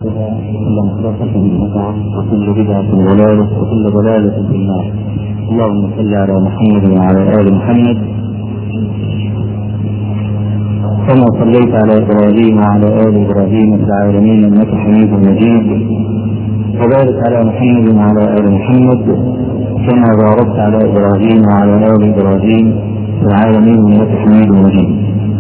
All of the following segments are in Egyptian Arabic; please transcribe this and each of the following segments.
وكل مختصة بدعة وكل بدعة ضلالة وكل ضلالة في النار اللهم صل على محمد وعلى آل محمد كما صليت على إبراهيم وعلى آل إبراهيم في العالمين إنك حميد مجيد وبارك على محمد وعلى آل محمد كما باركت على إبراهيم وعلى آل إبراهيم في العالمين إنك حميد مجيد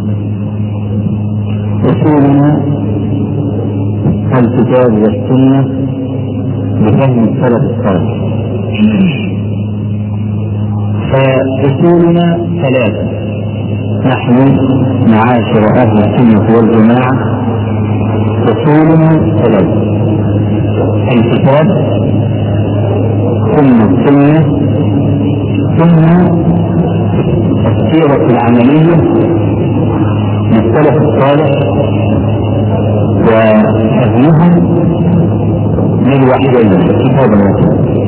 رسولنا الكتاب والسنة بفهم السلف الصالح فأصولنا ثلاثة نحن معاشر أهل السنة والجماعة أصولنا ثلاثة الكتاب ثم السنة ثم السيرة العملية للسلف الصالح وفهمهم للوحيدين كتاب الله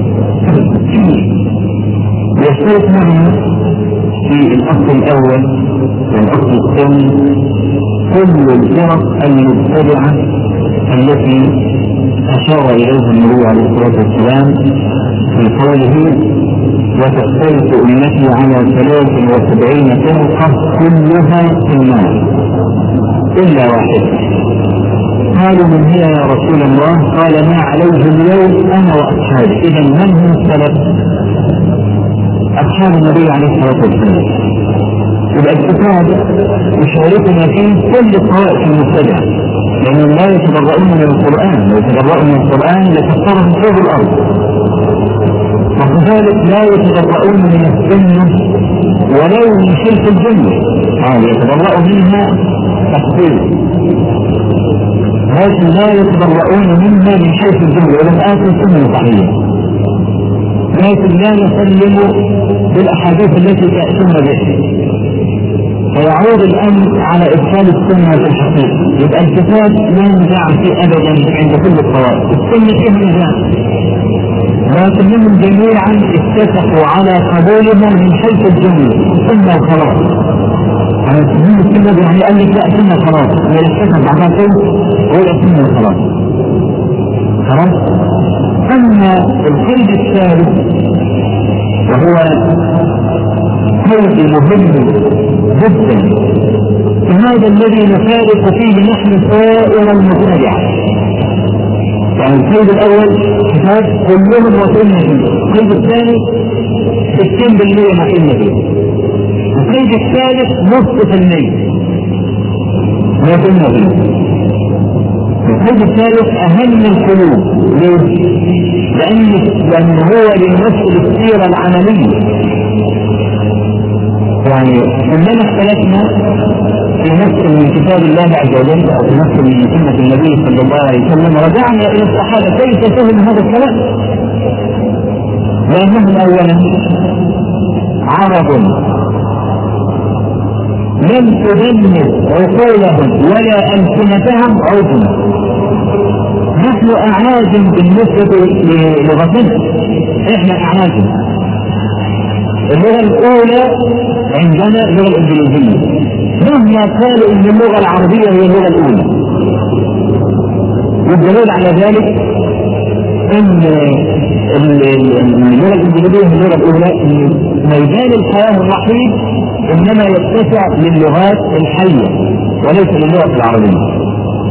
يشترك معنا في الاصل الاول والاصل الثاني كل الفرق المبتدعه التي اشار اليها النبي عليه الصلاه والسلام في قوله وتختلف امتي على ثلاث وسبعين فرقه كلها في النار الا واحده قالوا من هي يا رسول الله قال ما عليه اليوم انا واصحابي اذا من هم السلف اصحاب النبي عليه الصلاه والسلام يبقى الكتاب يشاركنا فيه كل الطوائف المبتدعه لانهم لا يتبرؤون من القران لو يتبرؤون من القران لكفرهم فوق الارض وكذلك لا يتبرؤون من السنه ولو من شرك الجنه قال يتبرأ منها تخطيط لكن لا يتبرؤون منها من حيث الجمله ولم اتوا سنه صحيحه لكن لا نسلم بالاحاديث التي تاتون بها فيعود الامر على ادخال السنه في الحقيقه يبقى الكتاب لا نزاع فيه ابدا عند كل الطوائف السنه فيها نزاع لكنهم جميعا اتفقوا على قبولها من حيث الجمله سنه وخلاص على سبيل السنه يعني قال لك لا سنه خلاص هي الحكم بعدها كيف هو سنه خلاص خلاص اما القيد الثالث وهو قيد مهم جدا وهذا الذي نفارق فيه نحن سائر المبتدعه يعني القيد الاول كتاب كلهم وسنه فيه القيد الثاني 60% ما فيه القيد الثالث نصف في المية ما كنا فيه القيد الثالث أهم القلوب ليه؟ لأن لأن هو ليمثل السيرة العملية يعني عندما اختلفنا في نص من كتاب الله عز وجل او في نص من سنه النبي صلى الله عليه وسلم رجعنا الى الصحابه كيف فهم هذا الكلام؟ لانهم اولا عرب لم تدمر عقولهم ولا ألسنتهم عجما نحن أعاجم بالنسبة للغتنا احنا أعاجم اللغة الأولى عندنا اللغة الإنجليزية مهما قالوا إن اللغة العربية هي اللغة الأولى والدليل على ذلك ان اللغه الانجليزيه هي اللغه الاولى ان ميدان الحياه الوحيد انما يتسع للغات الحيه وليس للغه العربيه.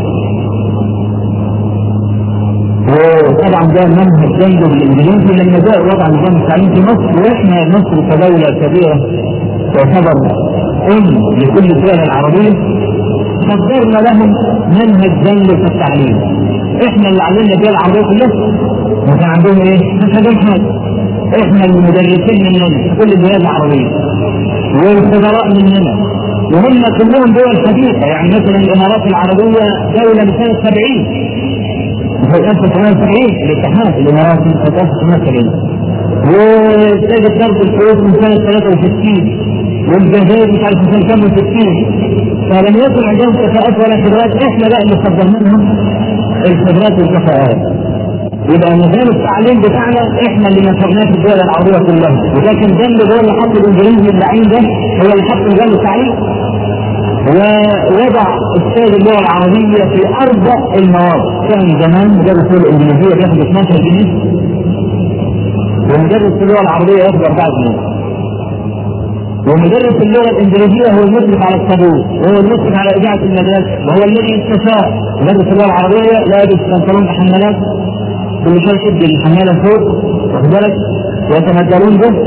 وطبعا ده منهج جيد بالانجليزي لما جاء وضع نظام التعليم في مصر واحنا مصر كدوله كبيره تعتبر ام لكل الدول العربيه قدرنا لهم منهج جيد في التعليم. احنا اللي علمنا الدول العربيه كلها وكان عندهم ايه؟ مش عندهم حاجه. احنا المدرسين مننا كل البلاد العربيه والخبراء مننا وهم كلهم دول حديثه يعني مثلا الامارات العربيه دوله من سنه 70 في 1970 الاتحاد الاماراتي سنه 1970 وابتدت ضرب الحروب من سنه 63 والجزائر مش عارف من سنه كام 60 فلم يكن عندهم كفاءات ولا خبرات احنا بقى اللي قدمنا لهم الخبرات والكفاءات يبقى نظام التعليم بتاعنا احنا اللي نشرناه في الدول العربيه كلها ولكن ذنب هو اللي حط الانجليزي اللعين ده هو اللي حط نظام التعليم ووضع استاذ اللغه العربيه في اربع المواضع كان زمان مدرس اللغه الانجليزيه بياخد 12 جنيه ومدرس اللغه العربيه ياخد 4 جنيه ومدرس اللغه الانجليزيه هو المشرف على الطابور وهو المشرف على اذاعه المدرسه وهو الذي استشار مدرس اللغه العربيه لابس بنطلون حمالات كل شويه يشد الحماله فوق واخد بالك ويتمدلون به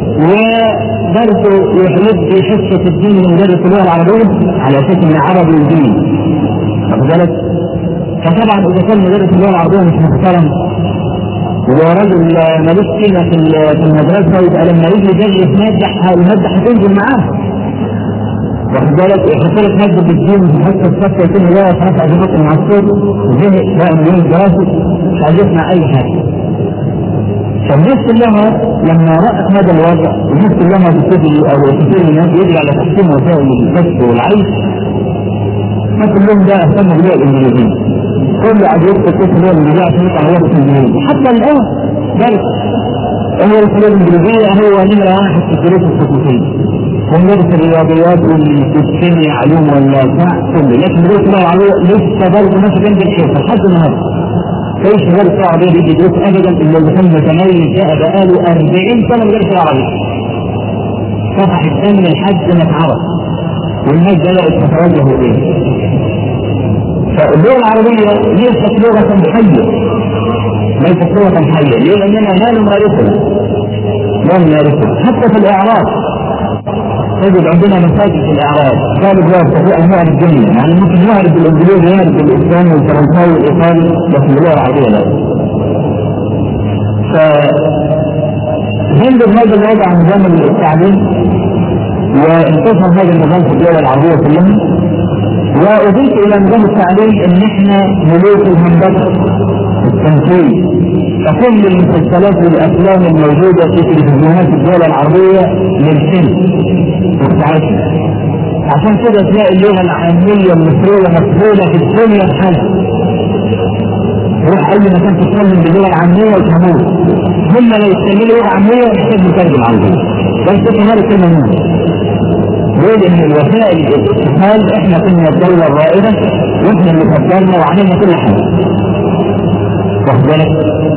ودرسه يحلب في حصه الدين من مدرس اللغه العربيه على اساس انه عربي ودين واخد بالك فطبعا اذا كان مدرس اللغه العربيه مش محترم وهو رجل ملوش قيمه في في المدرسه يبقى لما يجي يدرس ماده الماده هتنزل معاه واخد بالك يحط لك ماده بالدين في حته الصف يكون لا يترفع ببطء مع الصوت زهق بقى من يوم دراسي مش عايز يسمع اي حاجه فالناس كلها لما رأت هذا الوضع الناس كلها بتجري او كثير من الناس يجري على تحسين وسائل الكسب والعيش فكلهم ده اهتموا باللغه الانجليزيه كل قاعد يكتب اسم اللغه الانجليزيه عشان يطلع اللغه الانجليزيه حتى الان درس هو اللغه الانجليزيه هو نمره واحد في الدروس الخصوصيه وندرس الرياضيات والكيمياء علوم ولا بتاع كله لكن دروس اللغه العربيه لسه برضه ماشي جنب الحيطه لحد النهارده ليش غير العربية بيجي يدرس أبدا إلا اللي كان متميز بقى بقاله 40 سنة ما درس العربية. صفح الدم لحد ما اتعرف والناس بدأت تتوجه إليه. فاللغة العربية ليست لغة حية. ليست لغة حية، ليه؟ لأننا لا نمارسها. لا نمارسها، حتى في الإعراب تجد عندنا مساجد في الاعراب طالب لا يستطيع ان يعرف الدنيا يعني ممكن يعرف بالانجليزي يعرف بالاسباني والفرنساوي والايطالي بس باللغه العربيه لا ف هذا الوضع نظام التعليم وانتشر هذا النظام في الدول العربيه كلها واضيف الى نظام التعليم ان احنا ملوك الهندسه التنفيذ فكل المسلسلات والافلام الموجوده في تلفزيونات الدول العربيه للحلم والتعلم عشان كده تلاقي اللغه العاميه المصريه مقبوله في الدنيا بحالها روح اي مكان تتكلم باللغه العاميه وتموت هم لو يتكلموا لغه عاميه يحتاج مترجم عربي بس تفهم الكلمه منهم ليه؟ لان الوسائل الاتصال احنا كنا الدوله الرائده واحنا اللي فكرنا وعملنا كل حاجه واخد بالك؟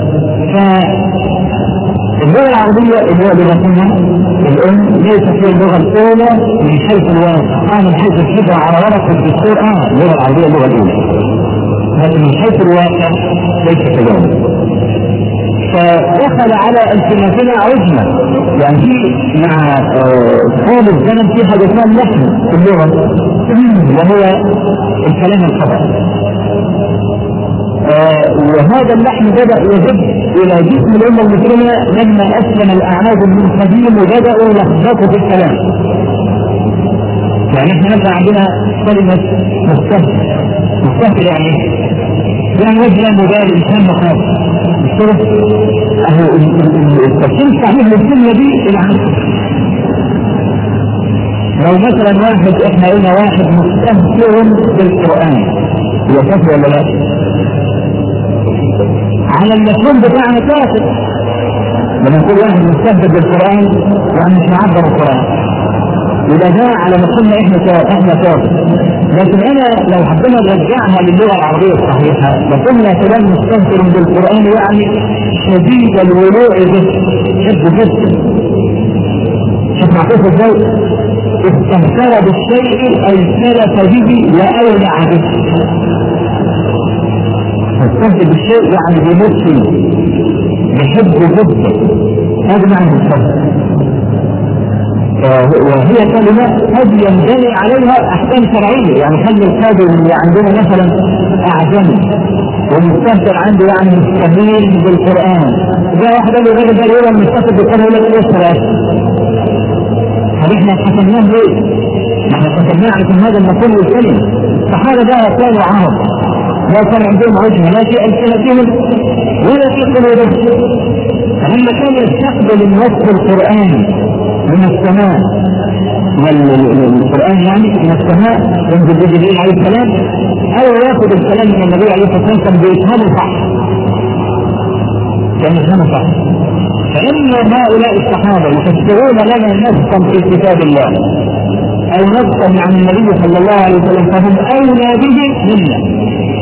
فاللغه العربيه اللي هو لغتنا الام ليست هي اللغه الاولى من حيث الواقع اه من حيث الحفظ على ورقه الدستور اه اللغه العربيه اللغه الاولى لكن من حيث الواقع ليس كذلك فدخل على التماسنا عجمة يعني في مع طول الزمن في حاجة اسمها اللحن في اللغة وهو الكلام الخطأ وهذا اللحن بدأ يجب إلى جسم الأمة المسلمة لما أسلم الأعراب من قديم وبدأوا يلخبطوا في الكلام. يعني احنا مثلا عندنا كلمة مستهتر مستهتر يعني يعني وجه مبالي انسان مخاف الصرف اهو التفسير الصحيح للكلمه دي العكس لو مثلا واحد احنا قلنا واحد مستهتر بالقران يكفي ولا لا؟ على المفهوم بتاعنا كافر لما نقول واحد مستهتر بالقران يعني مش معبر القران يبقى ده على مفهومنا احنا كافر احنا كافر لكن انا لو حبينا نرجعها للغه العربيه الصحيحه لقلنا كلام مستهتر بالقران يعني شديد الولوع به حب جدا شوف معطوف ازاي استهتر بالشيء اي سلف به واولع به مستهتر بالشيء يعني بيموت فيه بيحبه جدا هذا معنى مستهتر وهي كلمة قد ينبني عليها أحكام شرعية يعني خلي الكادر اللي عندنا مثلا أعجمي والمستهتر عنده يعني مستهين بالقرآن جاء واحد قال له الراجل ده يقول المستهتر بالقرآن يقول لك إيه الصلاة؟ طب إحنا حكمناه ليه؟ ما إحنا حكمناه علشان هذا المفهوم الكلمة الصحابة ده كانوا عرب لا كان عندهم عجمة لا في ألسنتهم ولا في قلوبهم فلما كان يستقبل النص القرآني من السماء والقرآن يعني من السماء ينزل جبريل عليه السلام أو ياخذ الكلام من النبي عليه الصلاة والسلام كان بيفهمه صح كان يفهمه صح فإن هؤلاء الصحابة يفسرون لنا نصا في كتاب الله او نفسا عن النبي صلى الله عليه وسلم فهم اولى به منا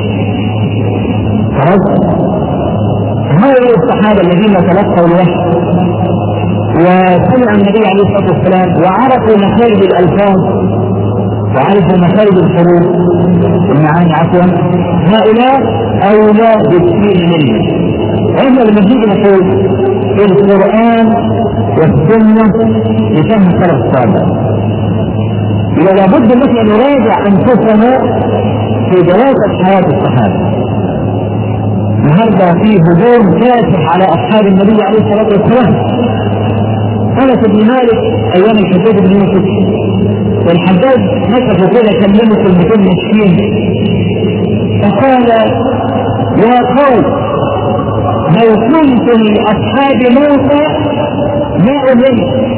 خلاص هؤلاء الصحابه الذين تلقوا الوحي وسمع النبي عليه الصلاه والسلام وعرفوا مخارج الالفاظ وعرفوا مخارج الحروف المعاني عفوا هؤلاء اولى بكثير منهم احنا لما نيجي نقول القران والسنه لفهم السلف الصالح إذا لابد ان احنا نراجع انفسنا في دراسه حياه الصحابه النهارده في هجوم كاسح على اصحاب النبي عليه الصلاه والسلام انس بن مالك ايام الحجاج بن يوسف والحجاج مسكوا كده كلموا كلمتين مسكين فقال يا قوم لو كنت من اصحاب موسى ما امنت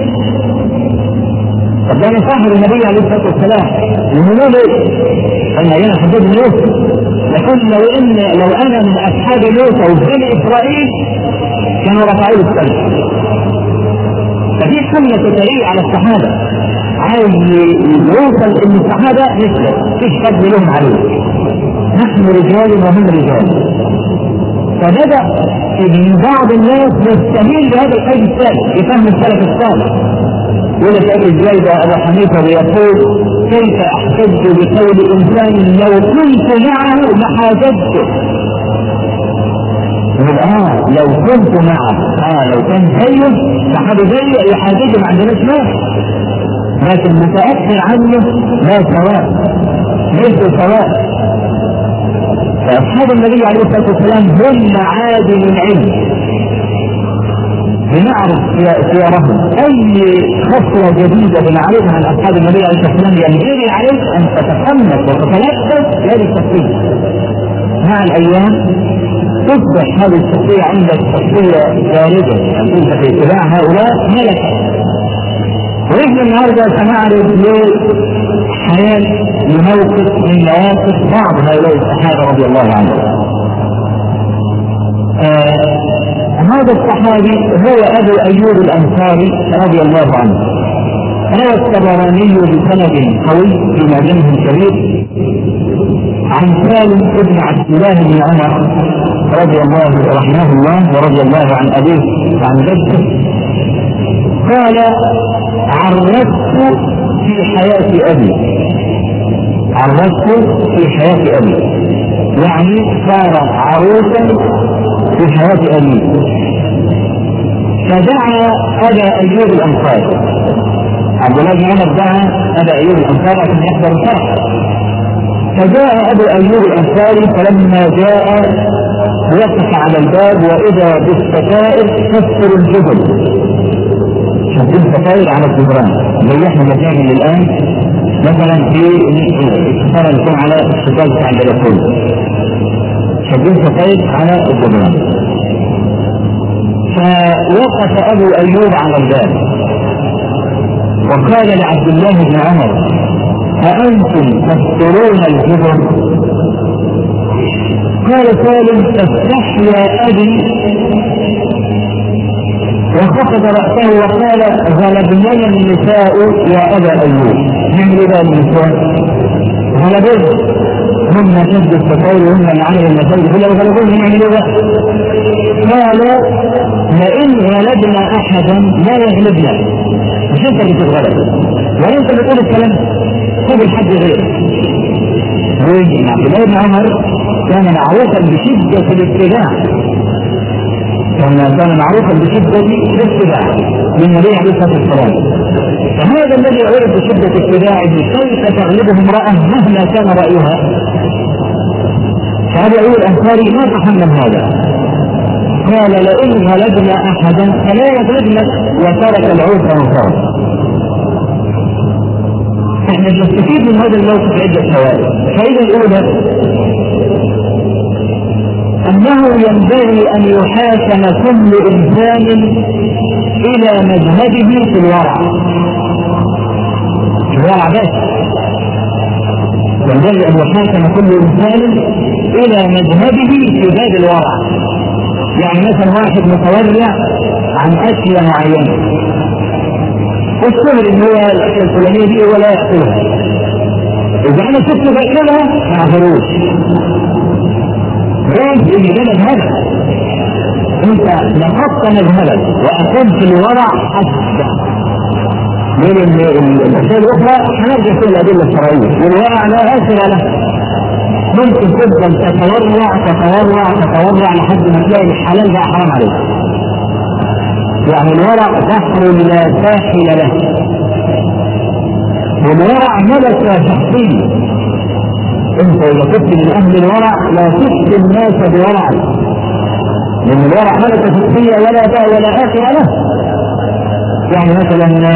طب انا صاحب النبي عليه الصلاه والسلام يقولوا له انا ايام الحجاج بن يوسف لكن لو ان لو انا من اصحاب موسى وبني اسرائيل كانوا رفعوا لي السلم ففي حملة تتريق على الصحابة عايز يوصل ان الصحابة مثله فيش فضل لهم عليه نحن رجال وهم رجال فبدأ من بعض الناس يستهين بهذا القيد الثالث بفهم السلف الصالح يقول لك ازاي ده ابو حنيفه بيقول كيف احتج بقول انسان لو كنت معه لحاججته يقول اه لو كنت معه اه لو كان زيه فحد زيه يحاججه ما عندناش ناس لكن متاثر عنه لا سواء ليس سواء فاصحاب النبي عليه الصلاه والسلام هم معادن العلم بنعرف سيرهم اي خصله جديده بنعرفها عن اصحاب النبي عليه الصلاه والسلام ينبغي عليك ان تتخنث وتتلذذ بهذه الشخصيه مع الايام تصبح هذه الشخصيه عندك شخصيه بارده ان كنت في اتباع هؤلاء ملكا ونحن النهارده سنعرض لحياه لموقف من مواقف بعض هؤلاء الصحابه رضي الله عنهم. آه هذا الصحابي هو ابو ايوب الانصاري رضي الله عنه روى الطبراني بسند قوي في معجمه الكبير عن سالم بن عبد الله بن عمر رضي الله رحمه الله ورضي الله عن ابيه وعن جده قال عرفت في حياة أبي عرفت في حياة أبي يعني صار عروسا في حياة أبيه فدعا أبا أيوب الأنصاري عبد الله بن عمر دعا أبا أيوب الأنصاري عشان يحضر الفرح فجاء أبو أيوب الأنصاري فلما جاء وقف على الباب وإذا بالستائر تكسر الجبل شايفين ستائر على الجبران زي احنا بنعمل الآن مثلا في الستارة اللي يكون على الستار بتاع البلكونه شايفين ستائر على الجبران فوقف ابو ايوب على الباب وقال لعبد الله بن عمر أأنتم تسترون الجبن؟ قال سالم استحيا أبي وخفض رأسه وقال غلبني النساء يا أبا أيوب من ربا النساء غلبوه هم حفظ التطور وهم العمل المساجد كلها وغلبوهم يعملوا بقى قال لئن غلبنا احدا لا يغلبنا مش انت اللي تتغلب ولا انت اللي تقول الكلام خذ الحد غيرك عبد الله بن عمر كان معروفا بشده الاتباع كان كان معروفا بشده الاتباع للنبي عليه الصلاه والسلام فهذا الذي عرف بشده اتباعه كيف تغلبه امراه مهما كان رايها فهذا ايوب الانصاري ما تحمل هذا قال لئن غلبنا احدا فلا يغلبنا وترك العوف وانصار احنا نستفيد من هذا الموقف عده فوائد الفائده الاولى انه ينبغي ان يحاكم كل انسان الى مذهبه في الورع في الورع بس ينبغي ان يحاكم كل انسان الى مذهبه في باب الورع يعني مثلا واحد متورع عن اشياء معينه والشغل ان هو الاكله الفلانيه دي هو لا ياكلها اذا انا شفت باكلها ما اعذروش ليه؟ ان ده مذهبك انت لقدت مذهبك واقمت الورع حسب من الاشياء الاخرى هنرجع في الادله الشرعيه والورع لا اثر له ممكن تفضل تتورع تتورع تتورع لحد ما تلاقي الحلال بقى حرام عليك يعني الورع بحر لا ساحل له والورع ملكة شخصية انت اذا كنت من اهل الورع لا تفتي الناس بورعك لان الورع ملكة شخصية ولا باء ولا اخر له يعني مثلا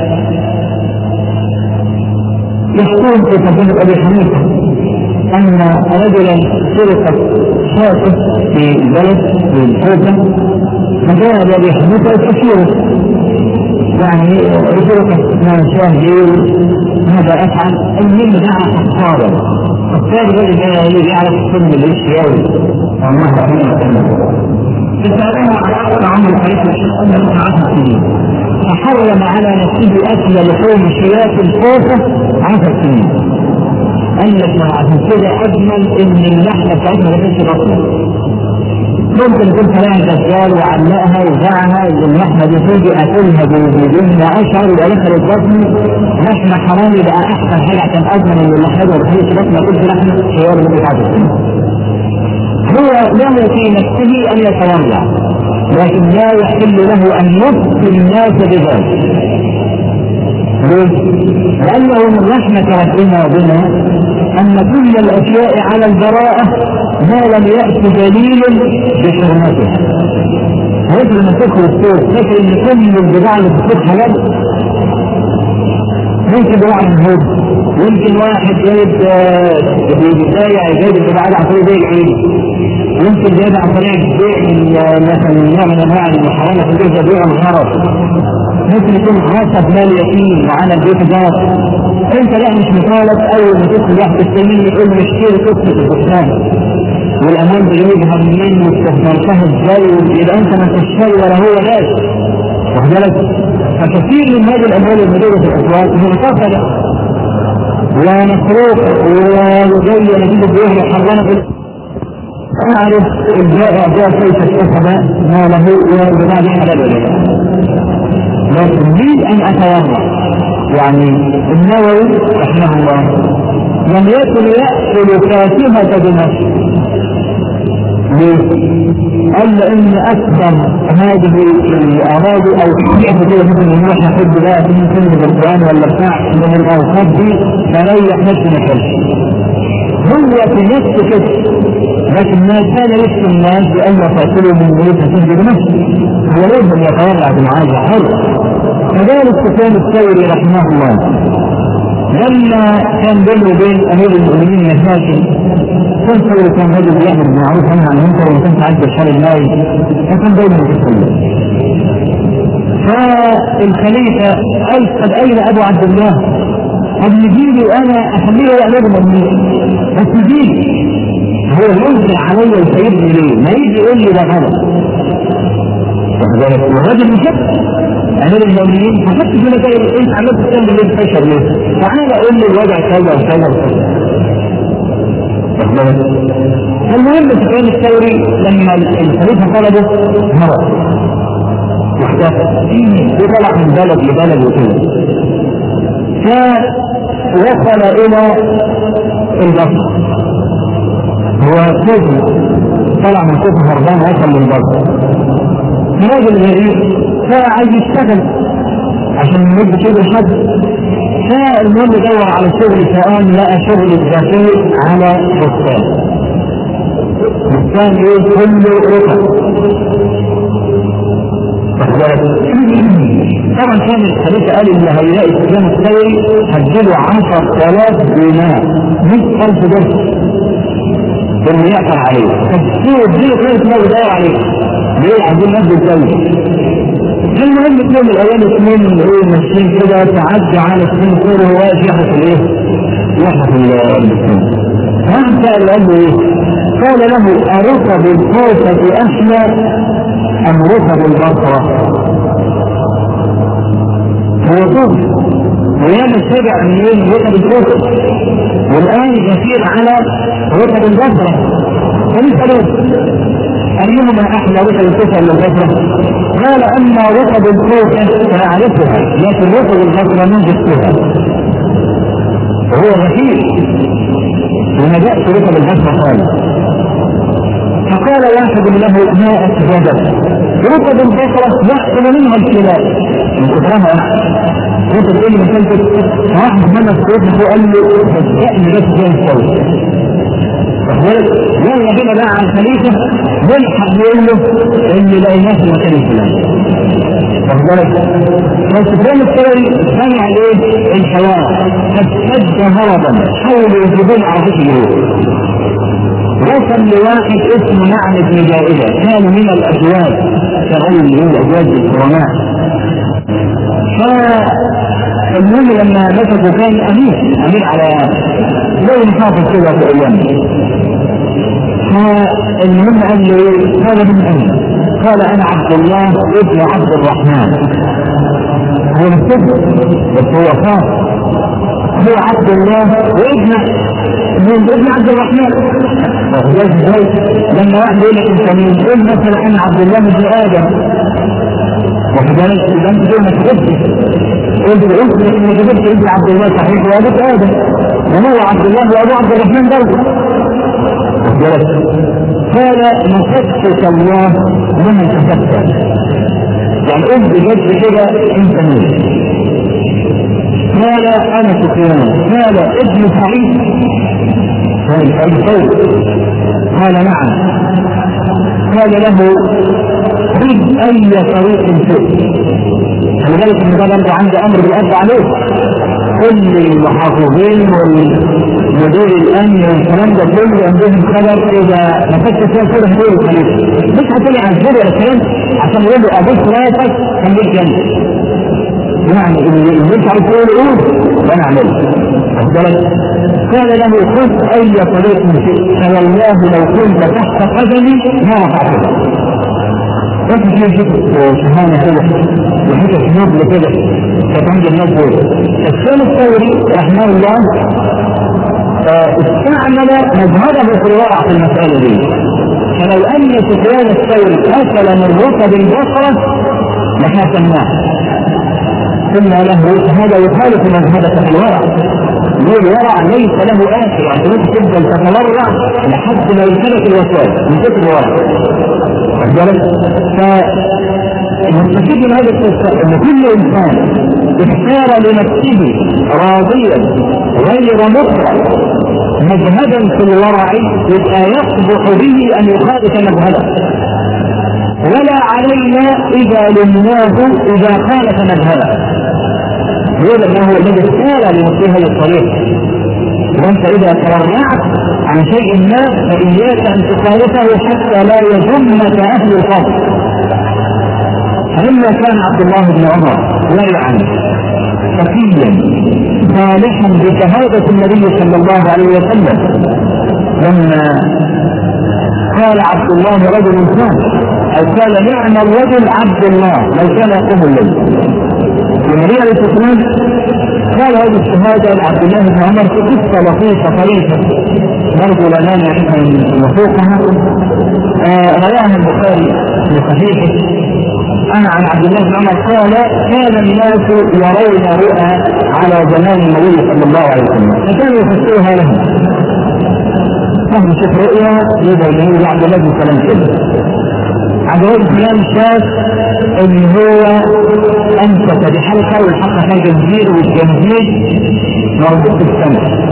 يحكون في ترجمة ابي حنيفة ان رجلا سرقت شاة في البلد في الحوكة فجاء ابي حنيفة يستشيره يعني سرقت شاة ماذا افعل؟ المهم دعا حصارا الثاني الذي كان يعرف السن الاشياء والله فسأله على أكثر عمر حديث الشيخ أنه عشر سنين فحرم على نفسه أكل لحوم شياة الكوفة عشر سنين قال لك عشان كده أجمل إن اللحمة بتاعتنا ما تكونش بطنة ممكن يكون فلان دجال وعلقها وزعها اللحمه دي تيجي اكلها بدون اشهر يبقى دخل البطن لحمه حرام يبقى احسن حاجه عشان اضمن ان اللحمه ما تخليش بطن كل لحمه خيار اللي بتاعته هو له في نفسه ان يتورع لكن لا يحل له ان يفتي الناس بذلك ليه؟ لأنه من رحمة ربنا بنا أن كل الأشياء على البراءة ما لم يأت دليل بحرمتها. مثل لما تدخل السوق فاكر إن كل البضاعة اللي في السوق حلال؟ ممكن بضاعة من هود يمكن واحد جايب بيبايع جايب البضاعة عن طريق بيع العيد يمكن جايب عن طريق بيع مثلا نوع من انواع المحرمة في البيع بيع الغرض ممكن يكون حسب مال يتيم وعلى البيت جار انت لا مش مطالب اول ما تدخل واحد السليم يقول لي اشتري قصه البستان والامان بجيبها منين واستثمرتها ازاي يبقى انت ما تشتري ولا هو ناس واخد بالك فكثير من هذه الاموال الموجوده في الاسواق منتقله ومصروف وزي نتيجه بيها محرمه اعرف الجائع جاء كيف اكتسب ماله وبمال حلال ولا لا لكن لي ان اتورع يعني النووي رحمه الله لم يكن ياكل فاكهه بنفسه ليه؟ قال لان اكثر هذه الاعراض او حاجه كده مثل ان احنا نحب بقى في فيلم القران ولا بتاع من الاوقات دي فريح نفسي ما هو في نفسه كده لكن ما كان يفتي الناس بأن تأكلوا من بيوت تهدي بنفسه هو لازم يتورع بمعاذ حر كذلك سفيان الثوري رحمه الله لما كان بينه وبين امير المؤمنين مشاكل كان ثوري كان رجل يامر بالمعروف عنه عن المنكر وما كانش عاجبه الشر المالي فكان دايما يتكلم فالخليفه قال قد اين ابو عبد الله؟ قد يجيلي وانا اخليه هو امير المؤمنين بس يجيلي هو ينزل علي ويسيبني ليه؟ ما يجي يقول لي ده غلط والراجل مشك امير المؤمنين فحط في مسائل انت عملت تعمل ليه الفشل ليه؟ تعالى قول لي الوضع كذا وكذا وكذا المهم سفيان الثوري لما الخليفه طلبه هرب واحداث وطلع من بلد لبلد وكده فوصل الى البصره هو سجن طلع من كفر هربان وصل للبصره راجل غريب فعايز يشتغل عشان يمد شغل حد فالمهم دور على شغل فقام لقى شغل الزكاة على بستان بستان ايه كله ركب طبعا كان الخليفة قال اللي هيلاقي سفيان الثوري هديله 10000 دينار 100000 درهم اللي يقدر عليه تفسير اديله كويس ما يدور عليه ليه عايزين نبدا الدولة المهم في يوم من الايام اثنين ايه ماشيين كده تعدى على اثنين كوره وهو واقف يحرس الايه؟ يحرس المسلمين فقام سأل قال له ايه؟ قال له أركب الكوفة أحلى أم ركب البصرة؟ هو طوف وياما السبع من ايه؟ ركب الكوفه والان يسير على ركب البصره فنسألوه أيهما أحلى ركب الكوفة ولا البصرة؟ قال أما ركب الكوفة فأعرفها لكن ركب البصرة ما جبتها وهو غفير وما جاءت ركب البصرة خالص فقال واحد له ما أسجدت ركب البصرة يأكل منها الكلاب من كثرها انت تقول لي مسألة واحد من الصوت وقال له صدقني بس زي الصوت يلا بينا بقى على الخليفة نلحق يقول له اللي لقيناه في المكان الفلاني واخد بالك؟ فسفيان الثوري سمع الايه؟ الحوار فاشتد هربا حاولوا يجيبون عاطفه اليهود وصل لواحد اسمه نعم بن جائزة كان من الأزواج كغير اللي هو الأزواج الكرماء فالمهم لما مسكوا كان أمير أمير على زي محافظ كده في أيامه فالمهم قال له ايه؟ قال من اين؟ قال انا عبد الله ابن عبد الرحمن هو مستفد بس هو خاف هو عبد الله وابن من ابن عبد الرحمن ازاي لما واحد يقول لك انت مين؟ قول مثلا انا عبد الله بن ادم واخد بالك يبقى انت كده ما تكذبش قلت قلت لك انك جبت ابن عبد الله صحيح وابوك ادم وهو عبد الله وابو عبد الرحمن برضه قال نصدتك الله لمن كسبت يعني قلت بجد كده انت مين قال انا سفيان قال ابن سعيد قال سعيد قال نعم قال له خذ اي طريق شئت خلي بالك ان ده برضه عنده امر بالارض عليه كل المحافظين والمدير الامن والكلام ده كله عندهم خبر اذا ما كنتش فيها كده هتقول الخليفه مش هتقول عن كده الكلام عشان يقول له ابوس راسك كان ليك جنة يعني اللي انت عايز تقول قول وانا اعمله واخد بالك قال له خذ اي طريق شئت فوالله لو كنت تحت قدمي ما رفعتك انت في شهانه كده وحته نبل كده كانت عند الناس دول السنة الثوري رحمه الله استعمل مذهبه في الورع في المسألة دي فلو أن سفيان الثوري أكل من ركب البصرة لحسناه قلنا له هذا يخالف مذهبك في الورع يقول الورع ليس له آخر يعني ممكن تفضل تتورع لحد ما يمكنك الوسواس من كتر الورع واخد بالك؟ المستفيد من هذا القصة أن كل إنسان اختار لنفسه راضيا غير مطرح مذهبا في الورع يبقى يصبح به أن يخالف مذهبه ولا علينا إذا لمناه إذا خالف مذهبه يقول أنه الذي اختار لنفسه هذه الطريق وانت اذا تورعت عن شيء ما فاياك ان تخالفه حتى لا يذمك اهل الفضل فلما كان عبد الله بن عمر ورعا تقيا صالحا بشهادة النبي صلى الله عليه وسلم لما قال عبد الله رجل صالح او قال نعم الرجل عبد الله لو كان يقوم الليل والنبي عليه الصلاه والسلام قال هذه الشهاده لعبد الله بن عمر في قصه لطيفه طريفه نرجو لا مانع من وثوقها رواها البخاري في صحيحه انا عن عبد الله بن عمر قال كان الناس يرون رؤى على زمان النبي صلى الله عليه وسلم فكانوا يفسروها لهم فهم شوف رؤيا يبقى النبي عبد الله بن سلام كده عبد الله بن سلام شاف ان هو امسك بحلقه والحلقه فيها جنزير والجنزير مربوط في السماء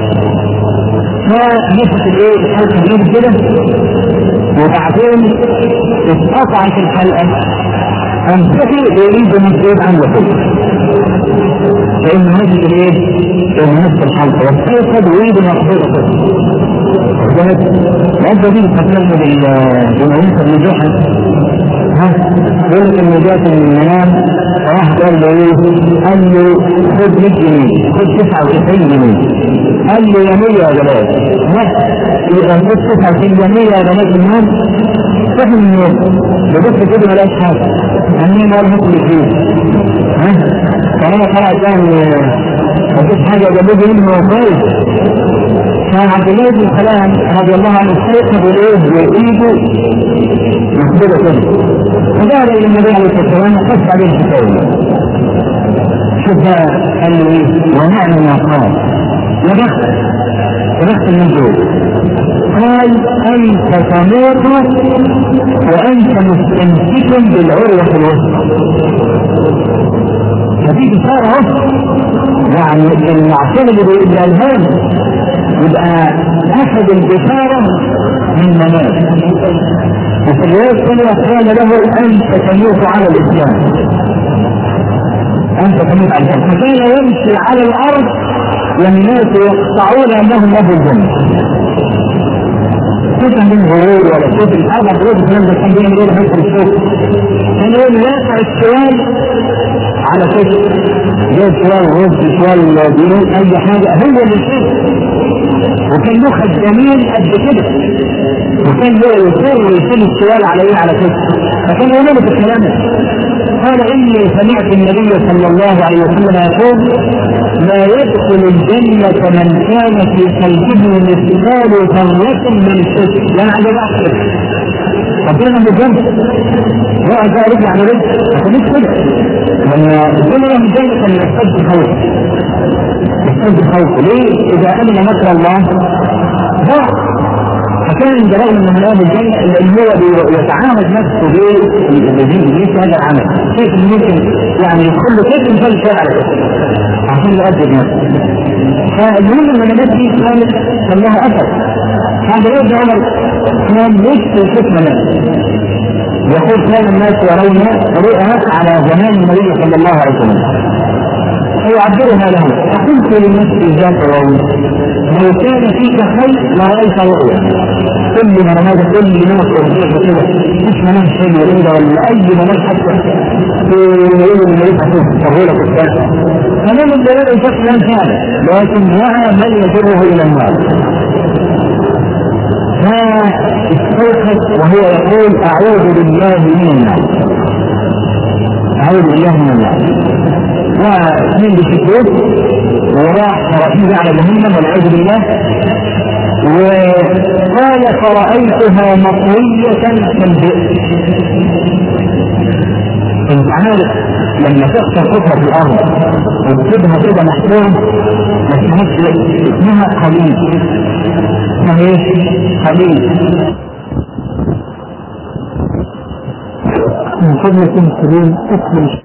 فمسك الايه الحلقه دي كده وبعدين اتقطعت الحلقه امسكه يريد ان يزيد عن وكله لان مسك الايه؟ لان مسك الحلقه واستيقظ ويريد ان يقبضه وجدت العده دي بتتكلم بالجمهوريه بن جحا ها يقول لك انه جات من المنام فواحد قال له ايه؟ قال له خد 100 جنيه خد 99 جنيه قال له يا 100 يا بلاش لا يبقى خد 99 يا 100 يا بلاش النوم فهم النوم ببص كده ما لقاش حاجه يعني ما قال هات لي فيه ها طالما طلع كان مفيش حاجه جابوه منه كويس كان عبد الله بن سلام رضي الله عنه استيقظ الايه وايده مقبوله كده فذهب الى النبي عليه الصلاه والسلام وقص عليه الحكايه شوف قال له ايه ونعم ما قال يا بخت يا بخت من دول قال انت تموت وانت مستمسك بالعروه الوسطى ففي اشاره اهو يعني المعصيه اللي بالالهام يبقى اخذ البشاره من منام وفي الروايه الثانيه قال له انت تموت على الاسلام انت تموت على الاسلام فكان يمشي على الارض والناس يقطعون انهم له الجنه شوف من غرور ولا شوف الاربع غرور الكلام ده كان بيعمل ايه لحد الشوك كان يقول يقع السؤال على كده جاي سؤال رز سؤال دين اي حاجه هو اللي يشوف وكان له خدامين قد كده وكان هو يصر ويشيل السؤال على ايه على كده فكان يقول له في الكلام قال اني سمعت النبي صلى الله عليه وسلم يقول لا يدخل الجنة من كان في قلبه مثقال ذرة من الشرك يعني عايز احسن ربنا من الجنة هو عايز رجع على رجل فمش كده لما الدنيا من الجنة كان يحتاج خوف يحتاج خوف ليه؟ إذا أمن مكر الله ضاع فكان برغم من هذا الجنة لأن هو يتعامد نفسه بمثل هذا العمل كيف ممكن يعني يدخل له كيف مثال شيء على كده عشان يؤدب نفسه فالمهم ان الناس دي كانت سماها اثر هذا ابن عمر كان يشفي الحكمه نفسه يقول كان الناس يرون رؤى على زمان النبي صلى الله عليه وسلم فيعبرها له فقلت لنفسي ذات اليوم لو كان فيك خير لرايت رؤيا كل ما هذا كل ناس يرجعوا كده مش منام حلو كده ولا اي منام حتى في يقولوا ان يبقى فيه تغيير في الشارع فنام الدلال يشوف منام فعلا لكن وعى من يجره الى النار فاستيقظ وهو يقول اعوذ بالله من النار اعوذ بالله من النار واثنين بسكوت وراح فرحيز على جهنم والعياذ بالله وقال فرأيتها مطوية كالبئر انت عارف لما تخسر قطرة في الارض وتسيبها كده محكوم ما اسمهاش اسمها قليل اسمها ايه؟ قليل من فضلكم كريم اسم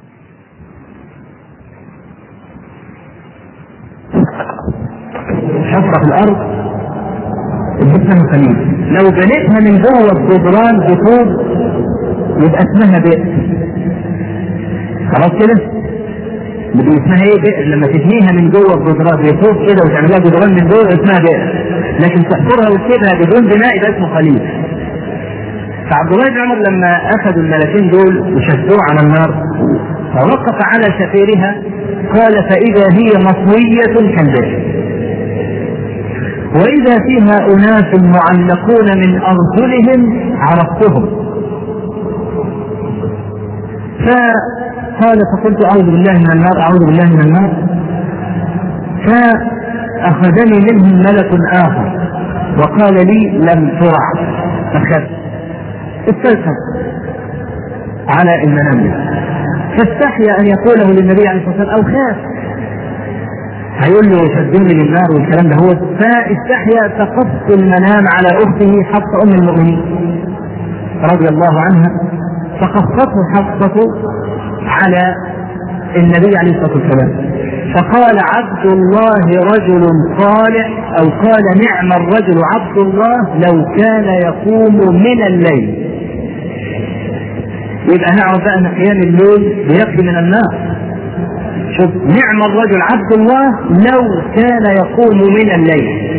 حفرة في الأرض الجبنة خليل لو بنيتها من جوه الجدران بطوب يبقى اسمها بئر خلاص كده؟ اللي اسمها ايه بئر لما تبنيها من جوه الجدران بطوب كده وتعملها جدران من جوه اسمها بئر لكن تحفرها وتسيبها بدون بناء يبقى اسمه خليل فعبد الله بن عمر لما اخذوا الملكين دول وشدوه على النار فوقف على شفيرها قال فاذا هي مطويه كالبئر وإذا فيها أناس معلقون من أرجلهم عرفتهم فقال فقلت أعوذ بالله من النار أعوذ بالله من النار فأخذني منهم ملك آخر وقال لي لم ترع أخذت استيقظ على المنام فاستحيا أن يقوله للنبي عليه الصلاة والسلام أو خاف هيقول له شدوني للنار والكلام ده هو فاستحيا فقص المنام على اخته حفصه ام المؤمنين رضي الله عنها فقصته حفصه على النبي عليه الصلاه والسلام فقال عبد الله رجل صالح او قال نعم الرجل عبد الله لو كان يقوم من الليل يبقى نعرف بقى ان قيام الليل بيقي من النار شوف نعم الرجل عبد الله لو كان يقوم من الليل